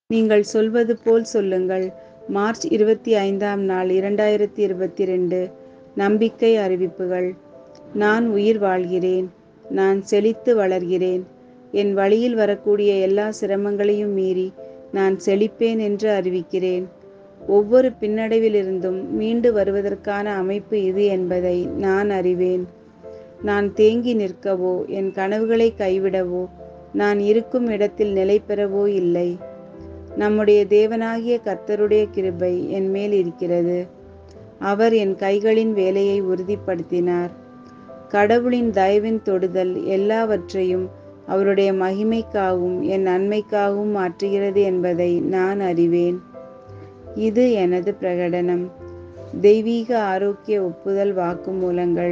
நீங்கள் சொல்வது போல் சொல்லுங்கள் மார்ச் இருபத்தி ஐந்தாம் நாள் இரண்டாயிரத்தி இருபத்தி ரெண்டு நம்பிக்கை அறிவிப்புகள் நான் உயிர் வாழ்கிறேன் நான் செழித்து வளர்கிறேன் என் வழியில் வரக்கூடிய எல்லா சிரமங்களையும் மீறி நான் செழிப்பேன் என்று அறிவிக்கிறேன் ஒவ்வொரு பின்னடைவிலிருந்தும் மீண்டு வருவதற்கான அமைப்பு இது என்பதை நான் அறிவேன் நான் தேங்கி நிற்கவோ என் கனவுகளை கைவிடவோ நான் இருக்கும் இடத்தில் நிலை பெறவோ இல்லை நம்முடைய தேவனாகிய கர்த்தருடைய கிருபை என் மேல் இருக்கிறது அவர் என் கைகளின் வேலையை உறுதிப்படுத்தினார் கடவுளின் தயவின் தொடுதல் எல்லாவற்றையும் அவருடைய மகிமைக்காகவும் என் நன்மைக்காகவும் மாற்றுகிறது என்பதை நான் அறிவேன் இது எனது பிரகடனம் தெய்வீக ஆரோக்கிய ஒப்புதல் வாக்குமூலங்கள்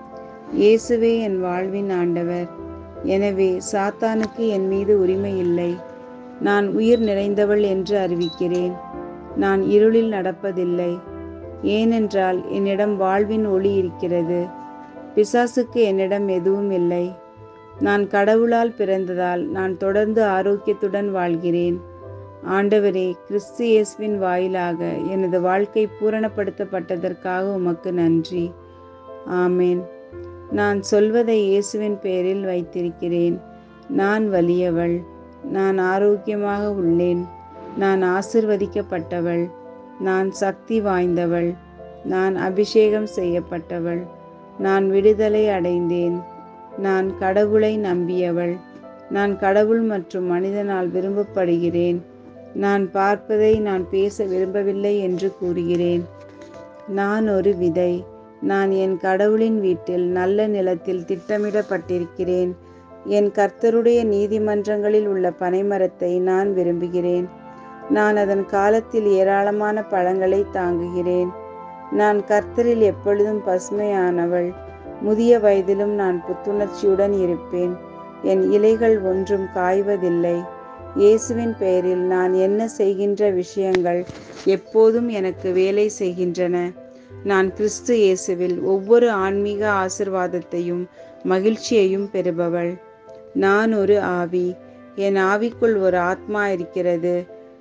இயேசுவே என் வாழ்வின் ஆண்டவர் எனவே சாத்தானுக்கு என் மீது உரிமை இல்லை நான் உயிர் நிறைந்தவள் என்று அறிவிக்கிறேன் நான் இருளில் நடப்பதில்லை ஏனென்றால் என்னிடம் வாழ்வின் ஒளி இருக்கிறது பிசாசுக்கு என்னிடம் எதுவும் இல்லை நான் கடவுளால் பிறந்ததால் நான் தொடர்ந்து ஆரோக்கியத்துடன் வாழ்கிறேன் ஆண்டவரே கிறிஸ்து இயேசுவின் வாயிலாக எனது வாழ்க்கை பூரணப்படுத்தப்பட்டதற்காக உமக்கு நன்றி ஆமேன் நான் சொல்வதை இயேசுவின் பெயரில் வைத்திருக்கிறேன் நான் வலியவள் நான் ஆரோக்கியமாக உள்ளேன் நான் ஆசிர்வதிக்கப்பட்டவள் நான் சக்தி வாய்ந்தவள் நான் அபிஷேகம் செய்யப்பட்டவள் நான் விடுதலை அடைந்தேன் நான் கடவுளை நம்பியவள் நான் கடவுள் மற்றும் மனிதனால் விரும்பப்படுகிறேன் நான் பார்ப்பதை நான் பேச விரும்பவில்லை என்று கூறுகிறேன் நான் ஒரு விதை நான் என் கடவுளின் வீட்டில் நல்ல நிலத்தில் திட்டமிடப்பட்டிருக்கிறேன் என் கர்த்தருடைய நீதிமன்றங்களில் உள்ள பனைமரத்தை நான் விரும்புகிறேன் நான் அதன் காலத்தில் ஏராளமான பழங்களை தாங்குகிறேன் நான் கர்த்தரில் எப்பொழுதும் பசுமையானவள் முதிய வயதிலும் நான் புத்துணர்ச்சியுடன் இருப்பேன் என் இலைகள் ஒன்றும் காய்வதில்லை இயேசுவின் பெயரில் நான் என்ன செய்கின்ற விஷயங்கள் எப்போதும் எனக்கு வேலை செய்கின்றன நான் கிறிஸ்து இயேசுவில் ஒவ்வொரு ஆன்மீக ஆசிர்வாதத்தையும் மகிழ்ச்சியையும் பெறுபவள் நான் ஒரு ஆவி என் ஆவிக்குள் ஒரு ஆத்மா இருக்கிறது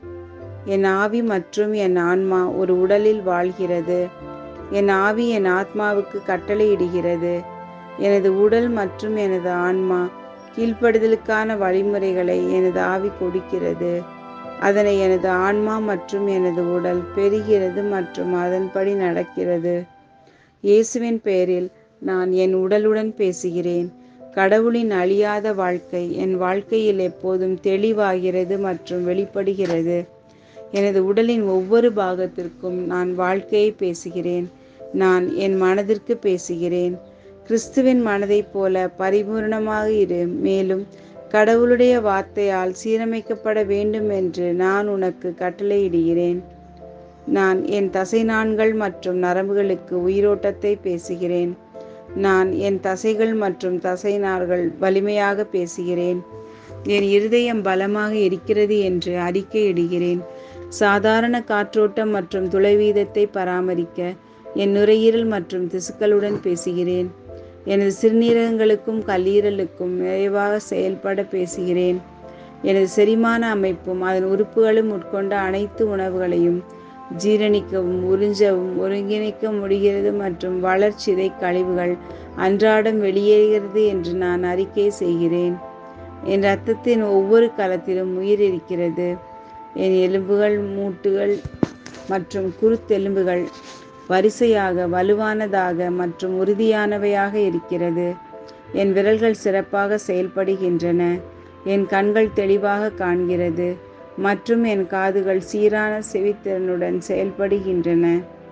என் ஆவி மற்றும் என் ஆன்மா ஒரு உடலில் வாழ்கிறது என் ஆவி என் ஆத்மாவுக்கு கட்டளையிடுகிறது எனது உடல் மற்றும் எனது ஆன்மா கீழ்ப்படுதலுக்கான வழிமுறைகளை எனது ஆவி கொடுக்கிறது அதனை எனது ஆன்மா மற்றும் எனது உடல் பெறுகிறது மற்றும் அதன்படி நடக்கிறது இயேசுவின் பெயரில் நான் என் உடலுடன் பேசுகிறேன் கடவுளின் அழியாத வாழ்க்கை என் வாழ்க்கையில் எப்போதும் தெளிவாகிறது மற்றும் வெளிப்படுகிறது எனது உடலின் ஒவ்வொரு பாகத்திற்கும் நான் வாழ்க்கையை பேசுகிறேன் நான் என் மனதிற்கு பேசுகிறேன் கிறிஸ்துவின் மனதைப் போல பரிபூர்ணமாக இரு மேலும் கடவுளுடைய வார்த்தையால் சீரமைக்கப்பட வேண்டும் என்று நான் உனக்கு கட்டளையிடுகிறேன் நான் என் தசைநான்கள் மற்றும் நரம்புகளுக்கு உயிரோட்டத்தை பேசுகிறேன் நான் என் தசைகள் மற்றும் தசைநார்கள் வலிமையாக பேசுகிறேன் என் இருதயம் பலமாக இருக்கிறது என்று அறிக்கையிடுகிறேன் சாதாரண காற்றோட்டம் மற்றும் துளைவீதத்தை பராமரிக்க என் நுரையீரல் மற்றும் திசுக்களுடன் பேசுகிறேன் எனது சிறுநீரகங்களுக்கும் கல்லீரலுக்கும் நிறைவாக செயல்பட பேசுகிறேன் எனது செரிமான அமைப்பும் அதன் உறுப்புகளும் உட்கொண்ட அனைத்து உணவுகளையும் ஜீரணிக்கவும் உறிஞ்சவும் ஒருங்கிணைக்க முடிகிறது மற்றும் வளர்ச்சிதை கழிவுகள் அன்றாடம் வெளியேறுகிறது என்று நான் அறிக்கை செய்கிறேன் என் இரத்தத்தின் ஒவ்வொரு களத்திலும் உயிர் இருக்கிறது என் எலும்புகள் மூட்டுகள் மற்றும் குருத்தெலும்புகள் வரிசையாக வலுவானதாக மற்றும் உறுதியானவையாக இருக்கிறது என் விரல்கள் சிறப்பாக செயல்படுகின்றன என் கண்கள் தெளிவாக காண்கிறது மற்றும் என் காதுகள் சீரான செவித்திறனுடன் செயல்படுகின்றன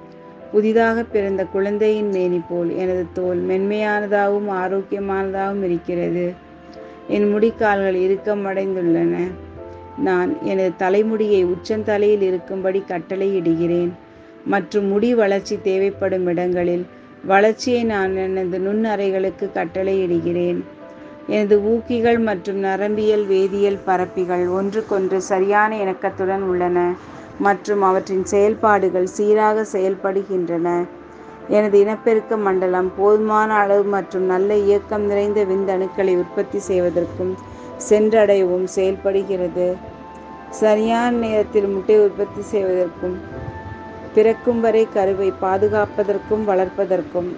புதிதாக பிறந்த குழந்தையின் மேனி போல் எனது தோல் மென்மையானதாகவும் ஆரோக்கியமானதாகவும் இருக்கிறது என் முடிக்கால்கள் இறுக்கமடைந்துள்ளன நான் எனது தலைமுடியை உச்சந்தலையில் இருக்கும்படி கட்டளையிடுகிறேன் மற்றும் முடி வளர்ச்சி தேவைப்படும் இடங்களில் வளர்ச்சியை நான் எனது நுண்ணறைகளுக்கு கட்டளையிடுகிறேன் எனது ஊக்கிகள் மற்றும் நரம்பியல் வேதியியல் பரப்பிகள் ஒன்றுக்கொன்று சரியான இணக்கத்துடன் உள்ளன மற்றும் அவற்றின் செயல்பாடுகள் சீராக செயல்படுகின்றன எனது இனப்பெருக்க மண்டலம் போதுமான அளவு மற்றும் நல்ல இயக்கம் நிறைந்த விந்தணுக்களை உற்பத்தி செய்வதற்கும் சென்றடையவும் செயல்படுகிறது சரியான நேரத்தில் முட்டை உற்பத்தி செய்வதற்கும் பிறக்கும் வரை கருவை பாதுகாப்பதற்கும் வளர்ப்பதற்கும்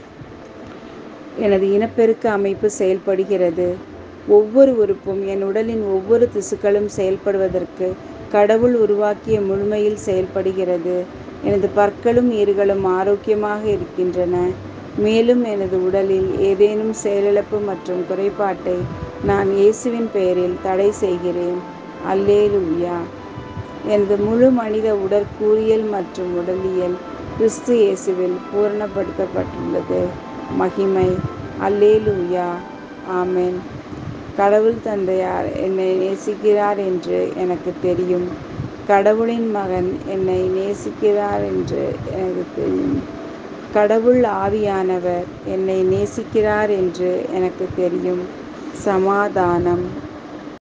எனது இனப்பெருக்க அமைப்பு செயல்படுகிறது ஒவ்வொரு உறுப்பும் என் உடலின் ஒவ்வொரு திசுக்களும் செயல்படுவதற்கு கடவுள் உருவாக்கிய முழுமையில் செயல்படுகிறது எனது பற்களும் ஈறுகளும் ஆரோக்கியமாக இருக்கின்றன மேலும் எனது உடலில் ஏதேனும் செயலிழப்பு மற்றும் குறைபாட்டை நான் இயேசுவின் பெயரில் தடை செய்கிறேன் அல்லேலூயா எனது முழு மனித உடற்கூறியல் மற்றும் உடலியல் கிறிஸ்து இயேசுவில் பூரணப்படுத்தப்பட்டுள்ளது மகிமை அல்லேலூயா ஆமென் கடவுள் தந்தையார் என்னை நேசிக்கிறார் என்று எனக்கு தெரியும் கடவுளின் மகன் என்னை நேசிக்கிறார் என்று எனக்கு தெரியும் கடவுள் ஆவியானவர் என்னை நேசிக்கிறார் என்று எனக்கு தெரியும் சமாதானம்